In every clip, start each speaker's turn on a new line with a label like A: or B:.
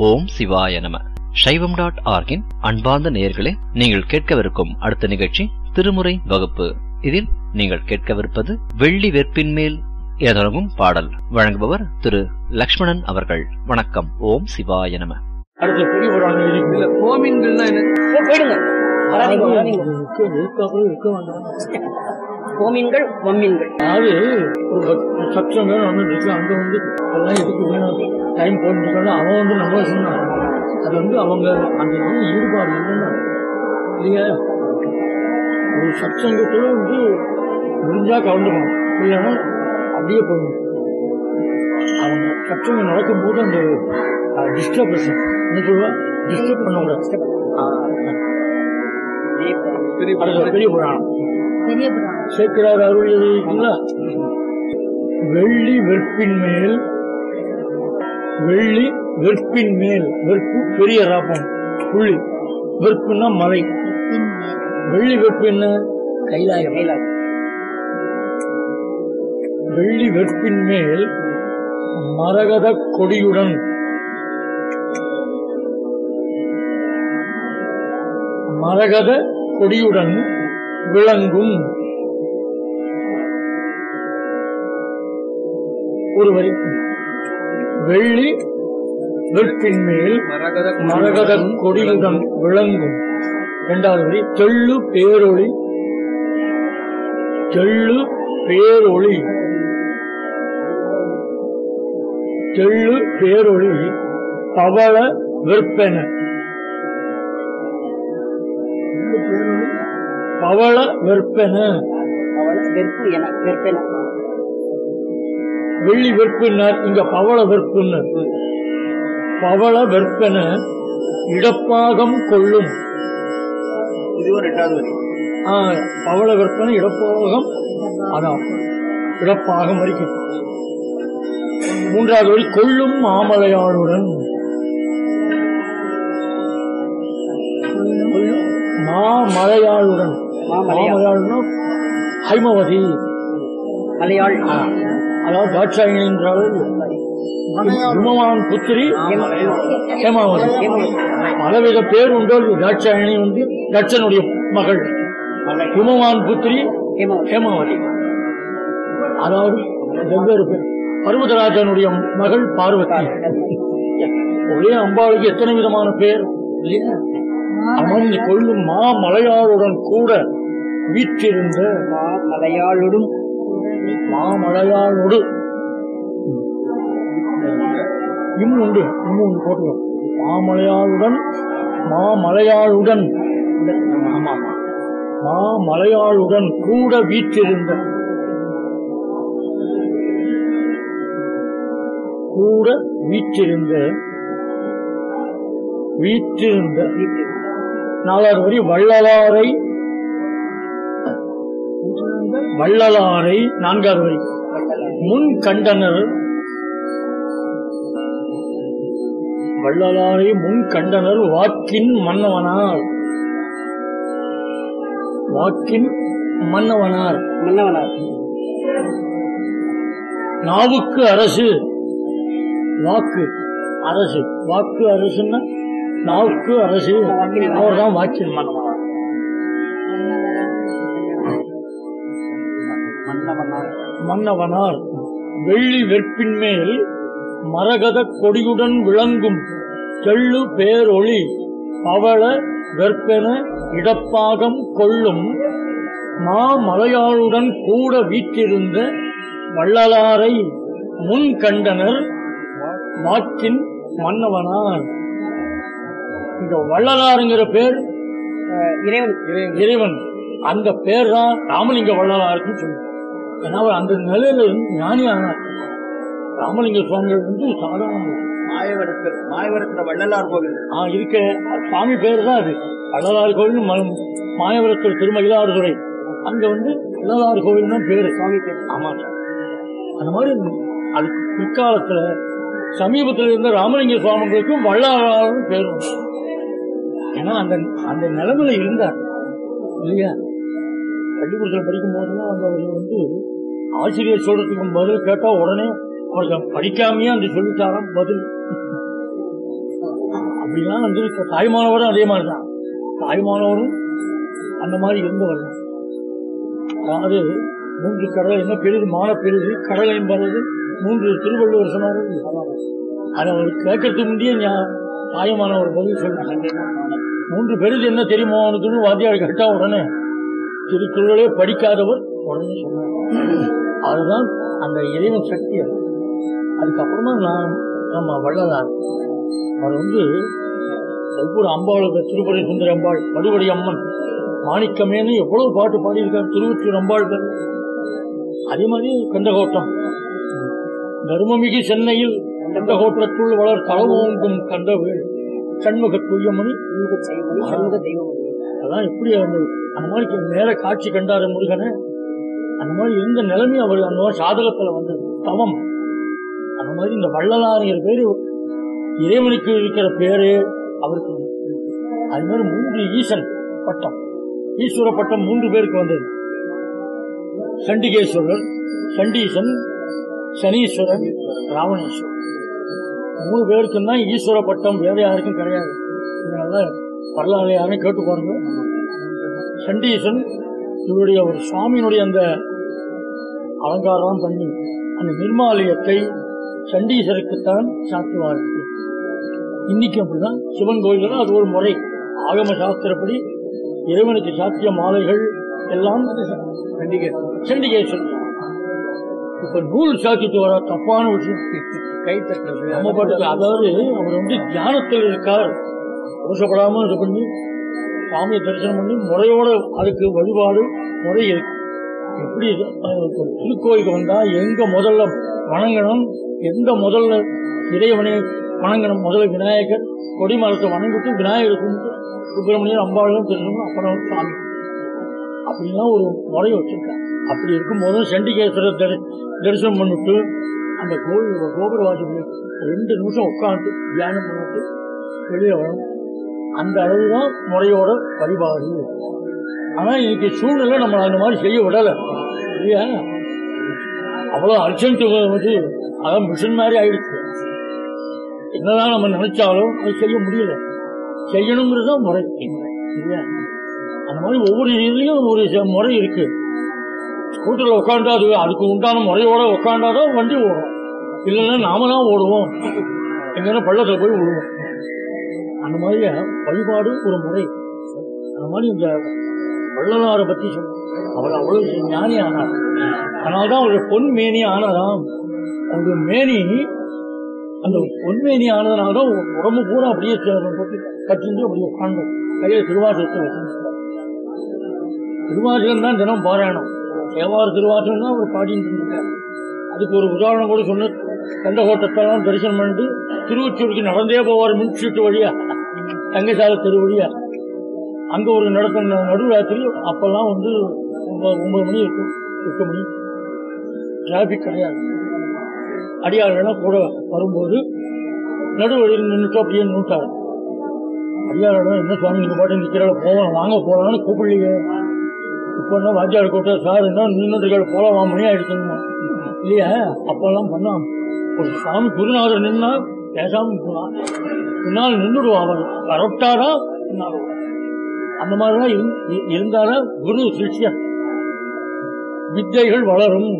A: ஓம் சிவாய நம சைவம் டாட் ஆர்கின் அன்பார்ந்த நேயர்களே நீங்கள் கேட்கவிருக்கும் அடுத்த நிகழ்ச்சி திருமுறை வகுப்பு இதில் நீங்கள் கேட்கவிருப்பது வெள்ளி வெற்பின் மேல் என தொடங்கும் பாடல் வழங்குபவர் திரு லக்ஷ்மணன் அவர்கள் வணக்கம் ஓம் சிவாய நம
B: அடுத்த பெரிய புராணம் இருக்கு
C: இல்ல கோமின்கள்னா என்ன
D: போ- போயிடுங்க வராதீங்க வராதீங்க
B: இருக்க இருக்காப்புல இருக்க வேண்டாம்
D: கோமீன்கள் பொம்மீன்கள்
B: அதாவது ஒரு பத்- சட்டம் வேணும் ஒன்று இருக்கு அங்க வந்து அதெல்லாம் எதுக்கு வேணும் டைம் போயிட்டு இருக்காங்க அவன் வந்து நம்ம சொன்னான் அது வந்து அவங்க அந்த இது ஈடுபாடு இல்லைன்னா இல்லையா ஒரு சத்சங்கத்துல வந்து முடிஞ்சா கலந்துக்கணும் இல்லைன்னா அப்படியே போகணும் அவங்க சத்சங்கம் நடக்கும்போது அந்த டிஸ்டர்பன்ஸ் என்ன சொல்லுவா டிஸ்டர்ப் பண்ணக்கூடாது ஆ.
C: பெரிய
B: அடுத்த பெரிய புராணம்
D: பெரிய புராணம்
B: சேர்க்கிறார் அருள் எழுதியிருக்கீங்களா வெள்ளி வெற்பின் மேல் வெள்ளி வெற்பின் மேல் வெற்பு பெரிய ராப்பம் புள்ளி வெற்புன்னா மலை வெள்ளி வெற்பு என்ன கைலாயம் வெள்ளி வெற்பின் மேல் மரகத கொடியுடன் மரகத கொடியுடன் விளங்கும் ஒரு வரி வெள்ளி வெற்பின் மேல்
C: மரகத
B: மரகத கொடியுடன் விளங்கும் இரண்டாவது வரி தெள்ளு பேரொளி தெள்ளு பேரொளி தெள்ளு பேரொளி பவள வெற்பென பவள வெற்பென
D: அவள் வெறுப்பு என வெறுப்பென
B: வெள்ளி வெற்புன்னர் இங்க பவள வெற்புன்னர் பவள வெற்பென இடப்பாகம் கொள்ளும்
C: இதுவும் ரெண்டாவது வரி
B: ஆ, பவள வெற்பனை இடப்பாகம் அதான் இடப்பாகம் வரைக்கும் மூன்றாவது வரி கொள்ளும் மாமலையாளுடன் கொள்ளும் மாமலையாளுடன்
D: மாமலையாள்.
B: மாமலையாளுடன் ஹைமவதி
D: மலையாள்
B: ஆ, அதாவது தாட்சாயணி என்றால் ஹிமவான் புத்திரி ஹேமாவதி பலவித பேர் உண்டு தாட்சாயணி வந்து தட்சனுடைய மகள் ஹிமவான் புத்திரி
D: ஹேமாவதி.
B: ஹேமாவதி அதாவது வெவ்வேறு பேர் பர்வதராஜனுடைய மகள் பார்வதி ஒரே அம்பாளுக்கு எத்தனை விதமான பேர் இல்லையா அமர்ந்து கொள்ளும் மா மலையாளுடன் கூட வீற்றிருந்த
D: மா- மலையாளுடும்
B: மாமலையாளோடு இம் உண்டு இம் உண்டு போட்டுக்கோ மாமலையாளுடன் மாமலையாளுடன் ஆமா மாமலையாளுடன் கூட வீற்றிருந்த கூட வீற்றிருந்த வீற்றிருந்த நாலாவது வரி வள்ளலாரை வள்ளலாரை நான்காவது வரி முன் கண்டனர் வள்ளலாரை முன் கண்டனர் வாக்கின் மன்னவனார் வாக்கின் மன்னவனார்
D: மன்னவனார்
B: நாவுக்கு அரசு வாக்கு அரசு வாக்கு அரசுன்னா நாவுக்கு அரசு அவர்தான் வாக்கின் மன்னவனார்
D: மன்னவனார்
B: மன்னவனார் வெள்ளி வெற்பின் மேல் மரகத கொடியுடன் விளங்கும் தெள்ளு பேரொளி பவள வெற்பென இடப்பாகம் கொள்ளும் மாமலையாளுடன் கூட வீற்றிருந்த வள்ளலாரை முன் கண்டனர் வாக்கின் மன்னவனார் இந்த வள்ளலாருங்கிற பேர்
D: அஹ், இறைவன்
B: இறைவன் அந்த பேர் தான் ராமலிங்க வள்ளலாருக்குன்னு சொல்லுவோம் ஏன்னா அவர் அந்த நிலையில இருந்து ஞானி ஆனார் ராமலிங்க சுவாமிகள் வந்து சாதாரண
C: மாயவரத்தில் மாயவரத்துல வள்ளலார் கோவில்
B: ஆ இருக்க சுவாமி பேர் தான் அது வள்ளலார் கோவில் ம- மாயவரத்தில் திருமகிலாடுதுறை அங்க வந்து வள்ளலார் கோவில் தான் பேரு
D: சுவாமி பேர்
B: ஆமா சார். அந்த மாதிரி அது பிற்காலத்துல சமீபத்தில் இருந்த ராமலிங்க சுவாமிகளுக்கும் வள்ளலாரும் பேர் உண்டு. ஏன்னா அந்த அந்த நிலைமையில இருந்தார் இல்லையா பள்ளிக்கூடத்தில் படிக்கும் போதெல்லாம் அந்த அவர் வந்து ஆசிரியர் சொல்றதுக்கு பதில் கேட்டா உடனே அவருக்கு படிக்காமையே அந்த சொல்லித்தாராம் பதில் அப்படிலாம் வந்து இப்ப தாய்மானவரும் அதே மாதிரி தான் தாய்மானவரும் அந்த மாதிரி இருந்து வரணும் அதாவது மூன்று கடல் என்ன பெரிது மான பெரிது கடல் என்பது மூன்று திருவள்ளுவர் சொன்னாரு அதை அவர் கேட்கறதுக்கு முந்தைய ஞா- தாயமானவர் பதில் சொன்னாங்க மூன்று பெரிது என்ன தெரியுமா அவனுக்குன்னு வாத்தியார் கேட்டா உடனே திருக்குறளே படிக்காதவர் உடனே சொன்னார் அதுதான் அந்த இறைவன் சக்தி அது அதுக்கப்புறமா நான் நம்ம வள்ளலார் அவர் வந்து ஒவ்வொரு அம்பாளுக்கு திருப்பதி சுந்தர அம்பாள் மறுபடி அம்மன் மாணிக்கமேனு எவ்வளவு பாட்டு பாடியிருக்கார் திருவொற்றியூர் அம்பாள் பேர். அதே மாதிரி கந்தகோட்டம் தர்மமிகு சென்னையில் கந்தகோட்டத்துள் வளர் தளவோங்கும் கண்டவு சண்முக துய்யமணி
D: செய்வது சண்முக தெய்வம்
B: அதான் எப்படி அந்த அந்த மாதிரி நேர காட்சி கண்டாரு முருகனை அந்த மாதிரி இருந்த நிலைமை அவர் அந்த மாதிரி சாதகத்துல வந்தது தவம் அந்த மாதிரி இந்த வள்ளலாருங்கிற பேரு இறைவனுக்கு இருக்கிற பேரு அவருக்கு இருக்கு. அது மாதிரி மூன்று ஈசன் பட்டம் ஈஸ்வர பட்டம் மூன்று பேருக்கு வந்தது சண்டிகேஸ்வரர் சண்டீசன் சனீஸ்வரன் ராவணேஸ்வரர் மூணு பேருக்கும் தான் ஈஸ்வர பட்டம் வேற யாருக்கும் கிடையாது இதனால வரலாறு யாரும் கேட்டு பாருங்க சண்டீசன் இவருடைய ஒரு சுவாமியினுடைய அந்த அலங்காரம் பண்ணி அந்த நிர்மாலயத்தை சண்டீசருக்குத்தான் சாத்துவார்கள் இன்னைக்கு அப்படிதான் சிவன் கோயில்கள் அது ஒரு முறை ஆகம சாஸ்திரப்படி இறைவனுக்கு சாத்திய மாலைகள் எல்லாம் சண்டிகேஸ்வரன் இப்ப நூல் சாத்திட்டு வர தப்பான விஷயம்
C: கை தட்டுறது
B: நம்ம பாட்டுக்கு அதாவது அவர் வந்து தியானத்தில் இருக்கார் தோஷப்படாம இது பண்ணி சாமியை தரிசனம் பண்ணி முறையோட அதுக்கு வழிபாடு முறை இருக்கு எப்படி இது? அஹ் இப்ப திருக்கோயிலுக்கு வந்தா எங்க முதல்ல வணங்கணும் எந்த முதல்ல இறைவனை வணங்கணும் முதல்ல விநாயகர் கொடிமரத்தை வணங்கிட்டு விநாயகர் கும்பிட்டு சுப்பிரமணியர் அம்பாளும் தரிசனம் அப்புறம் சாமி அப்படிலாம் ஒரு முறை வச்சிருக்காங்க அப்படி இருக்கும்போது சண்டிகேஸ்வரர் தரி- தரிசனம் பண்ணிட்டு அந்த கோவில் கோபுர வாசல் ரெண்டு நிமிஷம் உட்காந்து தியானம் பண்ணிட்டு வெளியே வரும் அந்த அளவு தான் முறையோட வழிபாடு ஆனா இன்னைக்கு சூழ்நிலை நம்ம அந்த மாதிரி செய்ய விடல இல்லையா அவ்வளவு அர்ஜென்ட் வந்து அதான் மிஷின் மாதிரி ஆயிடுச்சு என்னதான் நம்ம நினைச்சாலும் அது செய்ய முடியல செய்யணுங்கிறது தான் முறை இல்லையா அந்த மாதிரி ஒவ்வொரு இதுலயும் ஒரு ச- முறை இருக்கு ஸ்கூட்டர்ல உட்காந்தா அது அதுக்கு உண்டான முறையோட உட்காந்தாதான் வண்டி ஓடும் இல்லைன்னா நாம தான் ஓடுவோம் எங்கன்னா பள்ளத்துல போய் விழுவோம் அந்த மாதிரி வழிபாடு ஒரு முறை அந்த மாதிரி இந்த வள்ளலாரை பத்தி சொன்ன அவர் அவ்வளவு ஞானி ஆனார் அதனால்தான் அவருடைய பொன் மேனி ஆனதாம் அவருடைய மேனி அந்த பொன்மேனி ஆனதுனால உடம்பு பூரா அப்படியே சே- போட்டு கட்டிட்டு அப்படியே உட்காந்து கையில திருவாசகத்தை வச்சிருந்தார் திருவாசகம் தான் தினம் பாராயணம் தேவார திருவாசகம் தான் அவர் பாடிட்டு இருந்திருக்கார் அதுக்கு ஒரு உதாரணம் கூட சொன்ன கண்டகோட்டத்தெல்லாம் தரிசனம் பண்ணிட்டு திருவச்சூருக்கு நடந்தே போவார் மின்சீட்டு வழியா தங்கசால தெரு வழியா அங்க ஒரு நடத்த நடுராத்திரி அப்பெல்லாம் வந்து ஒன்பது ஒன்பது மணி இருக்கும் எட்டு மணி டிராபிக் கிடையாது அடியாளெல்லாம் கூட வரும்போது நடுவழியில் நின்றுட்டு அப்படியே நின்றுட்டார் அடியாளம் என்ன சுவாமி நீங்க பாட்டு நிக்கிறாள் போகலாம் வாங்க போகலான்னு கூப்பிடலையே இப்போ என்ன வாத்தியார் கூட்ட சார் என்ன நின்றுகள் போகலாம் மணி ஆயிடுச்சுங்கம்மா இல்லையா அப்பெல்லாம் பண்ணாம ஒரு சாமி குருநாதர் நின்னா பேசாம போலாம் பின்னால் நின்றுடுவான் அவன் கரெக்டாரா பின்னால் வருவான். அந்த மாதிரிலாம் இரு- இ- இருந்தாலும் குரு சிஷ்யன் வித்தைகள் வளரும்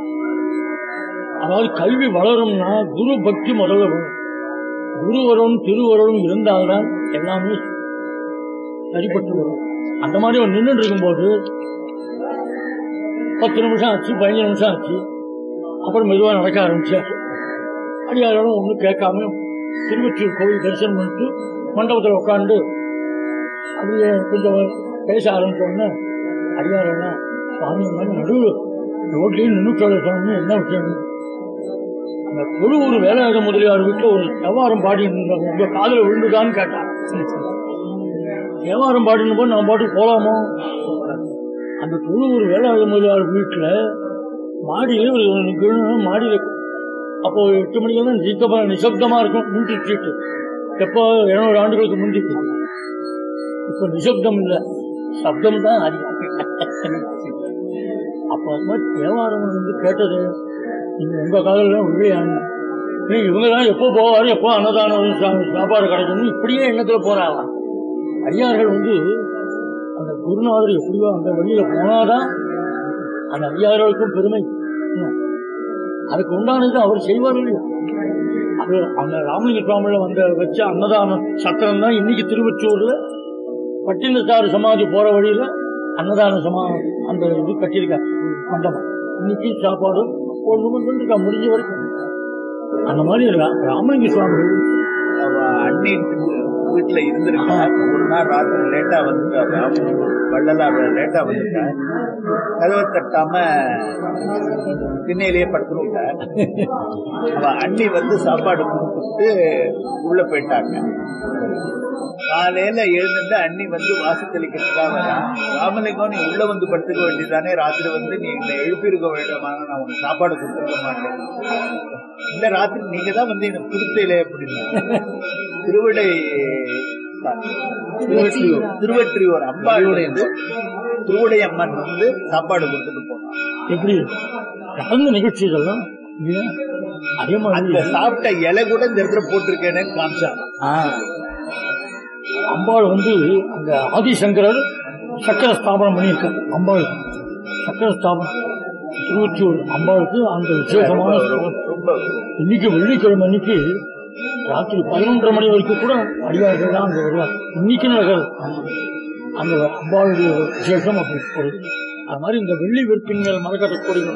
B: அதாவது கல்வி வளரும்னா குரு பக்தி முதல்ல வரும் குருவரும் திருவரும் இருந்தால்தான் எல்லாமே சரிப்பட்டு வரும் அந்த மாதிரி அவன் நின்றுட்டு இருக்கும்போது பத்து நிமிஷம் ஆச்சு பதினஞ்சு நிமிஷம் ஆச்சு அப்புறம் மெதுவாக நடக்க ஆரம்பிச்சார் அடியாரும் ஒன்றும் கேட்காம திருவொற்றியூர் கோவில் தரிசனம் பண்ணிட்டு மண்டபத்தில் உட்காந்து அப்படியே கொஞ்சம் பேச ஆரம்பிச்ச உடனே அடியாரம் சுவாமி இந்த மாதிரி நடுவில் ரோட்லேயும் நின்றுட்டோட சுவாமி என்ன விஷயம் அந்த தொழுவூர் வேலாயுத முதலியார் வீட்டில் ஒரு தேவாரம் பாடி இருந்தாங்க உங்க காதுல விழுந்துதான்னு கேட்டான் தேவாரம் பாடின போது நான் பாட்டு போலாமோ அந்த தொழுவூர் வேலாயுத முதலியார் வீட்டுல மாடியில ஒரு நிக்கணும்னா மாடியில அப்போ எட்டு மணிக்கு தான் நிசப்தமா நிசப்தமா இருக்கும் மின்டி சீட்டு எப்போ இருநூறு ஆண்டுகளுக்கு முந்தி இப்ப நிசப்தம் இல்ல சப்தம் தான் அதிகம் அப்போ அது மாதிரி தேவாரம் வந்து கேட்டது நீங்க உங்க காதல விழுவையாங்க இவங்க தான் எப்போ போவாரு எப்போ அன்னதானம் சா- சாப்பாடு கிடைக்கணும் இப்படியே எண்ணத்துல போறாங்க அடியார்கள் வந்து அந்த குருநாதர் எப்படியோ அந்த வழியில போனாதான் அந்த அடியார்களுக்கும் பெருமை ம். அதுக்கு உண்டானது அவர் செய்வார் இல்லையா அது அந்த ராமலிங்க சுவாமியில வந்த வச்ச அன்னதான சத்திரம் தான் இன்னைக்கு திருவச்சூர்ல பட்டினத்தாறு சமாதி போற வழியில அன்னதான சமா அந்த இது கட்டியிருக்காங்க மண்டபம் இன்னைக்கு சாப்பாடு ஒன்று வந்துருக்கா முடிஞ்ச வரைக்கும் அந்த மாதிரி ரா- ராமலிங்க சுவாமி
C: அவ அண்ணி வீட்டுல இருந்திருக்கா ஒரு நாள் ராத்திரி லேட்டா வந்துட்டாரு வள்ளலார் லேட்டா வந்துட்டா கதவை தட்டாம திண்ணையிலேயே படுத்துட்டா அவ அண்ணி வந்து சாப்பாடு கொடுத்துட்டு உள்ள போயிட்டாங்க காலையில எழுந்திருந்து அண்ணி வந்து வாசத்தளிக்கிறதுக்காக வரா ராமலிங்கம் நீ உள்ள வந்து படுத்துக்க வேண்டியதானே ராத்திரி வந்து நீ எங்களை எழுப்பியிருக்க வேண்டாமா நான் உனக்கு சாப்பாடு கொடுத்துருக்க மாட்டேன் இந்த ராத்திரி நீங்க தான் வந்து எனக்கு கொடுத்தீங்களே அப்படின்னு திருவிடை திருவற்றியூர் திருவற்றியூர் அம்பாளுடைய திருவுடை அம்மன் வந்து சாப்பாடு கொடுத்துட்டு போனான்
B: எப்படி நடந்த நிகழ்ச்சிகள்லாம் இல்லையா அதே
C: அந்த
B: மாதிரி
C: சாப்பிட்ட இலை கூட இந்த இடத்துல போட்டிருக்கேன்னு காமிச்சாங்க
B: ஆ, அம்பாள் வந்து அந்த ஆதிசங்கரர் சக்கர ஸ்தாபனம் பண்ணியிருக்கார் அம்பாள் சக்கர ஸ்தாபனம் திருவொற்றியூர் அம்பாளுக்கு அந்த விசேஷமான ஸ்தலம்.
C: ரொம்ப
B: இன்னைக்கு வெள்ளிக்கிழமை அன்னைக்கு ராத்திரி பதினொன்றரை மணி வரைக்கும் கூட அடியார்கள் தான் அங்க வருவார் இன்னைக்கு நடக்கிறது அந்த அம்பாளுடைய விசேஷம் அப்படி ஒரு அது மாதிரி இந்த வெள்ளி வெற்பின்கள் மரக்கட்ட கொடிகள்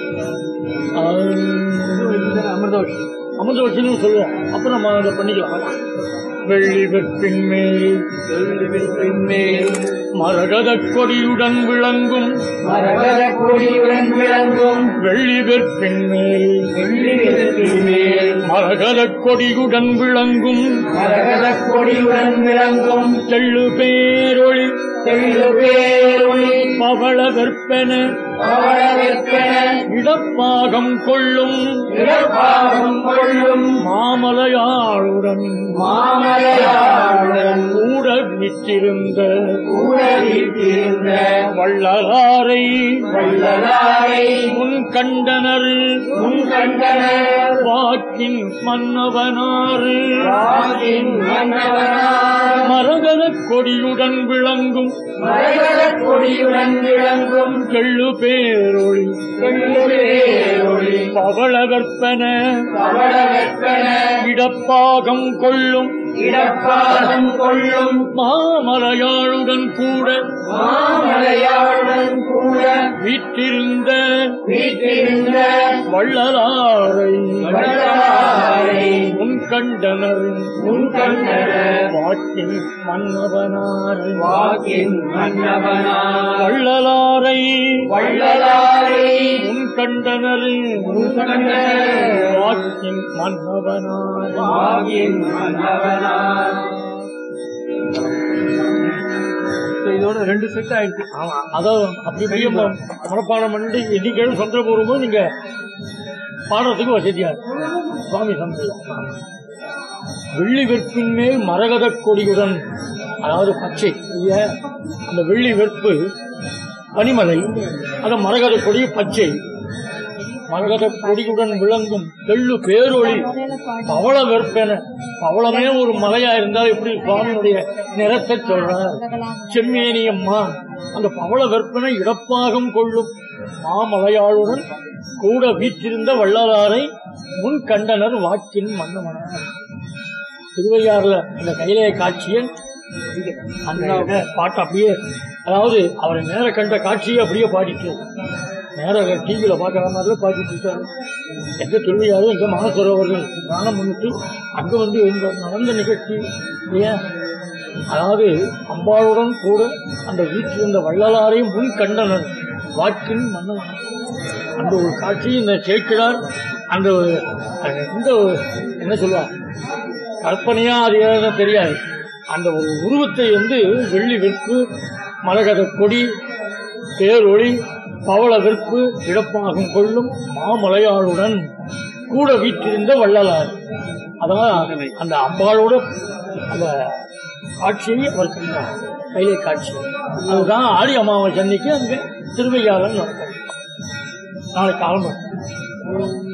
B: அமிர்தவட்சி அமிர்தவட்சின்னு சொல்லுவோம் அப்புறம் நம்ம அதை பண்ணிக்கலாம் வெள்ளி வெற்பின் மேல் வெள்ளி வெற்பின் மேல் மரகத கொடியுடன் விளங்கும்
D: மரகத கொடியுடன் விளங்கும்
B: வெள்ளி வெற்பின் மேல்
D: வெள்ளி வெற்றின் மேல்
B: மரகத கொடியுடன் விளங்கும்
D: மரகத கொடியுடன் விளங்கும்
B: தெள்ளு பேரொளி
D: தெள்ளு பேரொளி
B: பவள வெற்பென
D: பவள வெற்பன
B: இடப்பாகம் கொள்ளும்
D: இடப்பாகம் கொள்ளும்
B: மாமலையாளுடன்
D: மாமலையாளுடன்
B: கூட விற்றிருந்த
D: கூட வீட்டிருந்த
B: வள்ளலாரை
D: வள்ளலாரை
B: முன் கண்டனர்
D: முன் கண்டனர்
B: வாக்கின் மன்னவனாறு
D: வாக்கின் மன்னவனார்
B: மரகத கொடியுடன் விளங்கும்
D: மரகத கொடியுடன் விளங்கும்
B: தெள்ளு பேரொளி
D: தெள்ளு பேரொளி
B: பவள வெற்பன
D: பவள வெற்பன
B: இடப்பாகம் கொள்ளும்
D: இடப்பாகம் கொள்ளும்
B: மாமலையாளுடன் கூட
D: மாமலையாளுடன் கூட
B: வீற்றிருந்த
D: வீட்டிருந்த
B: வள்ளலாரை
D: வள்ளலாரை
B: முன் கண்டனர்
D: முன் கண்டனர்
B: வாக்கின் மன்னவனார்
D: வாக்கின் மன்னவனார்
B: வள்ளலாரை
D: வள்ளலாரை
B: முன் கண்டனர்
D: முன் கண்டனர்
B: வாக்கின் மன்னவனார்
D: வாக்கின் மன்னவனார்
C: இதோட ரெண்டு செட் ஆயிடுச்சு
B: ஆமா அதாவது அப்படி இப்படியே ம- மனப்பாடம் பண்ணிட்டு எண்ணிக்கையும் சந்திர போடும்போது நீங்க பாடுறதுக்கு வசதியா இருக்கும். சுவாமி சந்திரம் வெள்ளி வெற்பின் மேல் மரகத கொடியுடன் அதாவது பச்சை இல்லையா அந்த வெள்ளி வெற்பு பனிமலை அந்த மரகத கொடி பச்சை மரகத கொடியுடன் விளங்கும் தெள்ளு பேரொளி பவள வெற்பென பவளமே ஒரு மலையா இருந்தால் எப்படி சுவாமியுடைய நிறத்தை சொல்றார் செம்மேனி அம்மா அந்த பவள வெற்பனை இடப்பாகம் கொள்ளும் மாமலையாளுடன் கூட வீற்றிருந்த வள்ளலாரை முன் கண்டனர் வாக்கின் மன்னவனார் திருவையாறுல அந்த கையிலே காட்சியை அந்த பாட்டு அப்படியே அதாவது அவரை நேர கண்ட காட்சியை அப்படியே பாடிட்டு நேர டிவியில பார்க்கற மாதிரில பாடிட்டு இருக்காரு எங்க திருவையாறு எங்க மானசரோவர்கள் தானம் பண்ணிட்டு அங்க வந்து இந்த நடந்த நிகழ்ச்சி இல்லையா அதாவது அம்பாளுடன் கூட அந்த வீட்டில் இருந்த வள்ளலாரையும் முன் கண்டனர் வாக்கின் மன்னன் அந்த ஒரு காட்சி இந்த சேக்கிழார் அந்த ஒரு அஹ், இந்த ஒரு என்ன சொல்லுவா கற்பனையா அது ஏதாவது தெரியாது அந்த ஒரு உருவத்தை வந்து வெள்ளி வெற்பு மரகத கொடி பேரொளி பவள வெற்பு இடப்பாகம் கொள்ளும் மாமலையாளுடன் கூட வீற்றிருந்த வள்ளலார் அதான் அந்த அம்பாளோட அந்த காட்சியை அவர் கண்டார் கையிலே காட்சி அதுதான் ஆடி அமாவாசை அன்னைக்கு அங்க திருவையாளன் நடக்கும் நாளைக்கு ஆரம்பம்